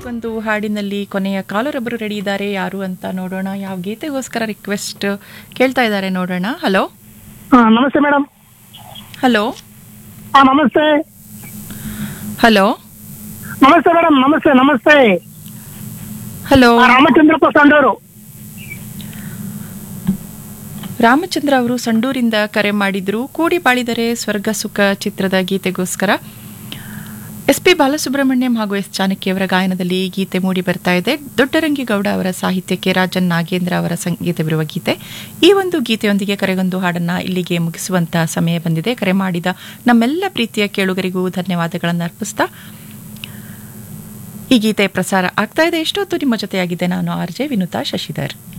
ಒಂದು ಹಾಡಿನಲ್ಲಿ ಕೊನೆಯ ಕಾಲರೊಬ್ಬರು ರೆಡಿ ಇದ್ದಾರೆ ಯಾರು ಅಂತ ನೋಡೋಣ ಯಾವ ಗೀತೆಗೋಸ್ಕರ ರಿಕ್ವೆಸ್ಟ್ ಕೇಳ್ತಾ ಇದ್ದಾರೆ ನೋಡೋಣ ಹಲೋ ಹಾ ನಮಸ್ತೆ ಮೇಡಮ್ ಹಲೋ ಹಾ ನಮಸ್ತೆ ಹಲೋ ನಮಸ್ತೆ ಮೇಡಮ್ ನಮಸ್ತೆ ನಮಸ್ತೆ ಹಲೋ ಆ, ರಾಮಚಂದ್ರಪ್ಪ ಸಂಡೂರು ರಾಮಚಂದ್ರ ಅವರು ಸಂಡೂರಿಂದ ಕರೆ ಮಾಡಿದ್ರು ಕೂಡಿ ಬಾಳಿದರೆ ಸ್ವರ್ಗ ಸುಖ ಚಿತ್ರದ ಗೀತೆಗೋಸ್ಕರ ಎಸ್ ಪಿ ಬಾಲಸುಬ್ರಹ್ಮಣ್ಯಂ ಹಾಗೂ ಎಸ್ ಜಾನಕಿಯವರ ಗಾಯನದಲ್ಲಿ ಈ ಗೀತೆ ಮೂಡಿ ಬರ್ತಾ ಇದೆ ದೊಡ್ಡರಂಗಿಗೌಡ ಅವರ ಸಾಹಿತ್ಯಕ್ಕೆ ರಾಜನ್ ನಾಗೇಂದ್ರ ಅವರ ಸಂಗೀತವಿರುವ ಗೀತೆ ಈ ಒಂದು ಗೀತೆಯೊಂದಿಗೆ ಕರೆಗೊಂದು ಹಾಡನ್ನ ಇಲ್ಲಿಗೆ ಮುಗಿಸುವಂತಹ ಸಮಯ ಬಂದಿದೆ ಕರೆ ಮಾಡಿದ ನಮ್ಮೆಲ್ಲ ಪ್ರೀತಿಯ ಕೇಳುಗರಿಗೂ ಧನ್ಯವಾದಗಳನ್ನು ಅರ್ಪಿಸ್ತಾ ಈ ಗೀತೆ ಪ್ರಸಾರ ಆಗ್ತಾ ಇದೆ ಎಷ್ಟೊತ್ತು ನಿಮ್ಮ ಜೊತೆಯಾಗಿದೆ ನಾನು ಆರ್ ಜೆ ವಿನುತಾ ಶಶಿಧರ್